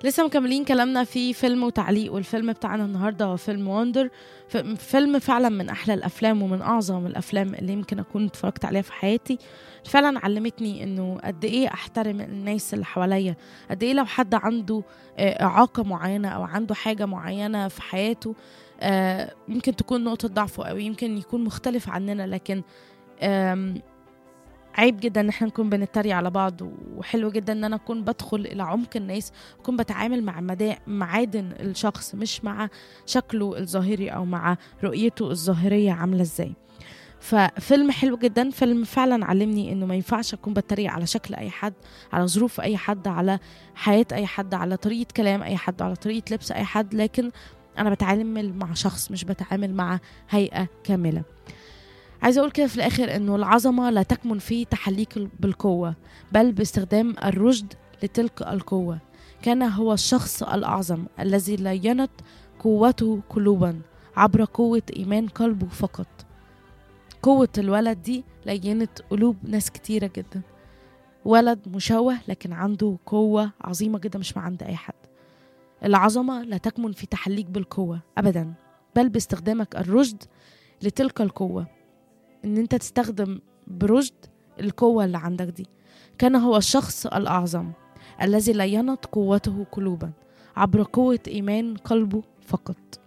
لسه مكملين كلامنا في فيلم وتعليق والفيلم بتاعنا النهارده هو فيلم وندر فيلم فعلا من احلى الافلام ومن اعظم الافلام اللي يمكن اكون اتفرجت عليها في حياتي فعلا علمتني انه قد ايه احترم الناس اللي حواليا قد ايه لو حد عنده آه، اعاقه معينه او عنده حاجه معينه في حياته آه، يمكن تكون نقطه ضعفه او يمكن يكون مختلف عننا لكن آم، عيب جدا ان احنا نكون بنتريق على بعض وحلو جدا ان انا اكون بدخل الى عمق الناس اكون بتعامل مع مدا- معادن الشخص مش مع شكله الظاهري او مع رؤيته الظاهريه عامله ازاي ففيلم حلو جدا فيلم فعلا علمني انه ما ينفعش اكون بتريق على شكل اي حد على ظروف اي حد على حياه اي حد على طريقه كلام اي حد على طريقه لبس اي حد لكن انا بتعامل مع شخص مش بتعامل مع هيئه كامله عايزه اقول كده في الاخر انه العظمه لا تكمن في تحليك بالقوه بل باستخدام الرشد لتلك القوه كان هو الشخص الاعظم الذي لينت قوته قلوبا عبر قوه ايمان قلبه فقط قوه الولد دي لينت قلوب ناس كتيره جدا ولد مشوه لكن عنده قوه عظيمه جدا مش مع عند اي حد العظمه لا تكمن في تحليك بالقوه ابدا بل باستخدامك الرشد لتلك القوه ان انت تستخدم برشد القوة اللي عندك دي كان هو الشخص الأعظم الذي لينت قوته قلوبا عبر قوة إيمان قلبه فقط